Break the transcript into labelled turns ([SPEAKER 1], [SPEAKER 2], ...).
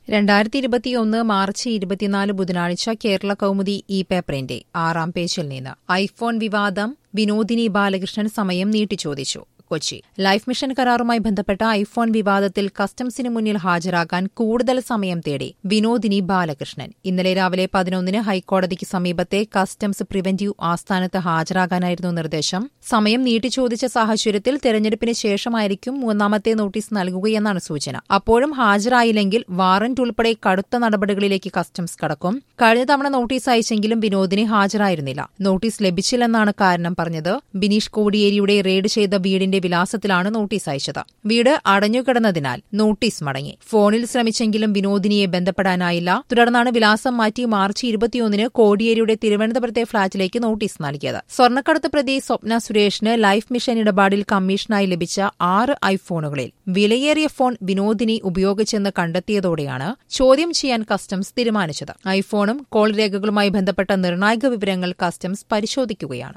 [SPEAKER 1] രണ്ടായിരത്തി ഇരുപത്തിയൊന്ന് മാർച്ച് ഇരുപത്തിനാല് ബുധനാഴ്ച കേരള കൗമുദി ഇ പേപ്പറിന്റെ ആറാം പേജിൽ നിന്ന് ഐഫോൺ വിവാദം വിനോദിനി ബാലകൃഷ്ണൻ സമയം നീട്ടിച്ചോദിച്ചു കൊച്ചി ലൈഫ് മിഷൻ കരാറുമായി ബന്ധപ്പെട്ട ഐഫോൺ വിവാദത്തിൽ കസ്റ്റംസിന് മുന്നിൽ ഹാജരാകാൻ കൂടുതൽ സമയം തേടി വിനോദിനി ബാലകൃഷ്ണൻ ഇന്നലെ രാവിലെ പതിനൊന്നിന് ഹൈക്കോടതിക്ക് സമീപത്തെ കസ്റ്റംസ് പ്രിവന്റീവ് ആസ്ഥാനത്ത് ഹാജരാകാനായിരുന്നു നിർദ്ദേശം സമയം നീട്ടിച്ചോദിച്ച സാഹചര്യത്തിൽ തെരഞ്ഞെടുപ്പിന് ശേഷമായിരിക്കും മൂന്നാമത്തെ നോട്ടീസ് നൽകുകയെന്നാണ് സൂചന അപ്പോഴും ഹാജരായില്ലെങ്കിൽ വാറന്റ് ഉൾപ്പെടെ കടുത്ത നടപടികളിലേക്ക് കസ്റ്റംസ് കടക്കും കഴിഞ്ഞ തവണ നോട്ടീസ് അയച്ചെങ്കിലും വിനോദിനി ഹാജരായിരുന്നില്ല നോട്ടീസ് ലഭിച്ചില്ലെന്നാണ് കാരണം പറഞ്ഞത് ബിനീഷ് കോടിയേരിയുടെ റെയ്ഡ് ചെയ്ത വീടിന്റെ വിലാസത്തിലാണ് നോട്ടീസ് അയച്ചത് വീട് അടഞ്ഞുകിടന്നതിനാൽ നോട്ടീസ് മടങ്ങി ഫോണിൽ ശ്രമിച്ചെങ്കിലും വിനോദിനിയെ ബന്ധപ്പെടാനായില്ല തുടർന്നാണ് വിലാസം മാറ്റി മാർച്ച് ഇരുപത്തിയൊന്നിന് കോടിയേരിയുടെ തിരുവനന്തപുരത്തെ ഫ്ളാറ്റിലേക്ക് നോട്ടീസ് നൽകിയത് സ്വർണ്ണക്കടത്ത് പ്രതി സ്വപ്ന സുരേഷിന് ലൈഫ് മിഷൻ ഇടപാടിൽ കമ്മീഷനായി ലഭിച്ച ആറ് ഐഫോണുകളിൽ വിലയേറിയ ഫോൺ വിനോദിനി ഉപയോഗിച്ചെന്ന് കണ്ടെത്തിയതോടെയാണ് ചോദ്യം ചെയ്യാൻ കസ്റ്റംസ് തീരുമാനിച്ചത് ഐഫോണും കോൾ രേഖകളുമായി ബന്ധപ്പെട്ട നിർണായക വിവരങ്ങൾ കസ്റ്റംസ് പരിശോധിക്കുകയാണ്